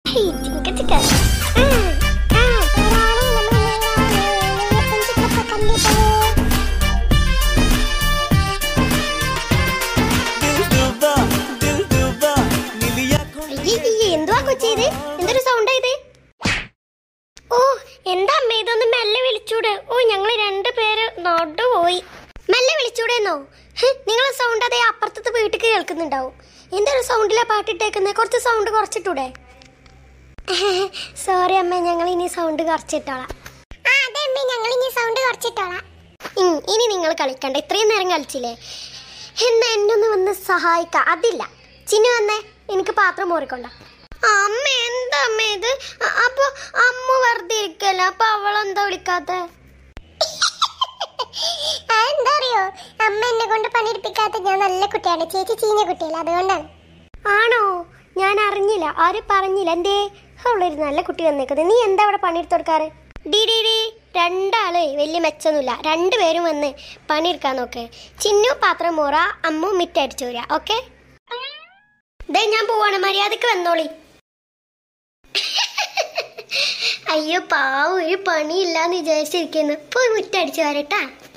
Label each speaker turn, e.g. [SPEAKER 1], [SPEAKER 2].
[SPEAKER 1] Hey, ചിക്ക ചിക്ക. ഉം, ഉം.
[SPEAKER 2] ദിൽരുബ, ദിൽരുബ, നിലിയാക്കും
[SPEAKER 1] അയ്യയ്യേ, എന്തുവാ കൊച്ചി ഇത് എന്തൊരു സൗണ്ട് ഇത് ഓ എന്താ അമ്മ ഇതൊന്ന് മെല്ലെ വിളിച്ചൂടെ ഓ ഞങ്ങള് രണ്ടുപേര് നോട്ട് പോയി മെല്ലെ വിളിച്ചൂടെന്നോ നിങ്ങളെ സൗണ്ട് അതേ അപ്പുറത്തത്തെ വീട്ടിൽ കേൾക്കുന്നുണ്ടാവും എന്തൊരു സൗണ്ടിലാ പാട്ടിട്ടേക്കുന്നത് കുറച്ച് സൗണ്ട് കുറച്ചിട്ടൂടെ സോറി അമ്മ ഞങ്ങൾ ഇനി സൗണ്ട് കുറച്ചിട്ടോളാം അതെ അമ്മ ഞങ്ങൾ ഇനി സൗണ്ട് കുറച്ചിട്ടോളാം ഇനി നിങ്ങൾ കളിക്കണ്ട ഇത്രയും നേരം കളിച്ചില്ലേ എന്നാ എന്നെ ഒന്ന് വന്ന് സഹായിക്ക അതില്ല ചിന്നു വന്നേ എനിക്ക് പാത്രം മോറിക്കൊണ്ട അമ്മ എന്താ അമ്മ ഇത് അ- അപ്പൊ അമ്മ വെറുതെ ഇരിക്കല്ല അപ്പൊ അവളെന്താ വിളിക്കാത്ത എന്താ അറിയോ അമ്മ എന്നെ കൊണ്ട് പണിയെടുപ്പിക്കാത്ത ഞാൻ നല്ല കുട്ടിയാണ് ചേച്ചി ചീഞ്ഞ കുട്ടിയല്ല അതുകൊണ്ടാണ് ആണോ ഞാൻ അറിഞ്ഞില്ല ആരും പറഞ്ഞില്ല എന്തേ അവളൊരു നല്ല കുട്ടി വന്നേക്കുന്നത് നീ എന്താ അവിടെ പണിയെടുത്ത് കൊടുക്കാറ് ഡി ഡി ഡി രണ്ടാള് വലിയ മെച്ചൊന്നുമില്ല രണ്ടുപേരും വന്ന് പണിയെടുക്കാൻ നോക്ക് ചിന്നു പാത്രം മോറ അമ്മു മിറ്റടിച്ചു വരിക ഓക്കെ ദേ ഞാൻ പോവാണ് മര്യാദക്ക് വന്നോളി അയ്യോ പാവം ഒരു പണിയില്ലാന്ന് വിചാരിച്ചിരിക്കുന്നു പോയി മുറ്റടിച്ചു വരട്ടാ